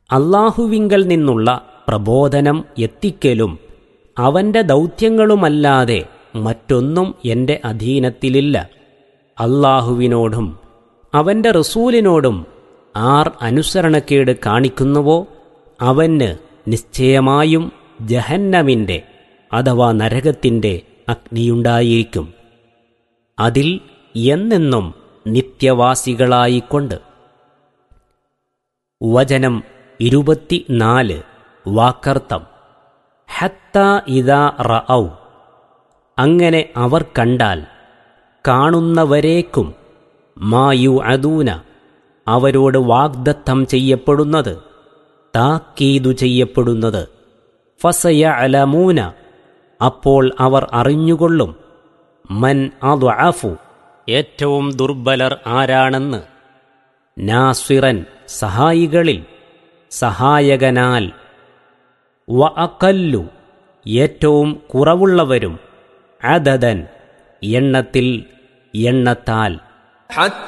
അള്ളാഹുവിങ്കൽ നിന്നുള്ള പ്രബോധനം എത്തിക്കലും അവന്റെ ദൗത്യങ്ങളുമല്ലാതെ മറ്റൊന്നും എന്റെ അധീനത്തിലില്ല അള്ളാഹുവിനോടും അവന്റെ റസൂലിനോടും ആർ അനുസരണക്കേട് കാണിക്കുന്നുവോ അവന് നിശ്ചയമായും ജഹന്നമിന്റെ അഥവാ നരകത്തിന്റെ അഗ്നിയുണ്ടായിരിക്കും അതിൽ എന്നെന്നും നിത്യവാസികളായിക്കൊണ്ട് വചനം ഇരുപത്തിനാല് വാക്കർത്ഥം ഹത്ത ഇതാ റഔ അങ്ങനെ അവർ കണ്ടാൽ കാണുന്നവരേക്കും മായു അദൂന അവരോട് വാഗ്ദത്തം ചെയ്യപ്പെടുന്നത് താക്കീതു ചെയ്യപ്പെടുന്നത് ഫസയ അലമൂന അപ്പോൾ അവർ അറിഞ്ഞുകൊള്ളും മൻ അദ്അഫു ഏറ്റവും ദുർബലർ ആരാണെന്ന് നാസിറൻ സഹായികളിൽ സഹായകനാൽ വ അക്കല്ലു ഏറ്റവും കുറവുള്ളവരും അദദൻ എണ്ണത്തിൽ എണ്ണത്താൽ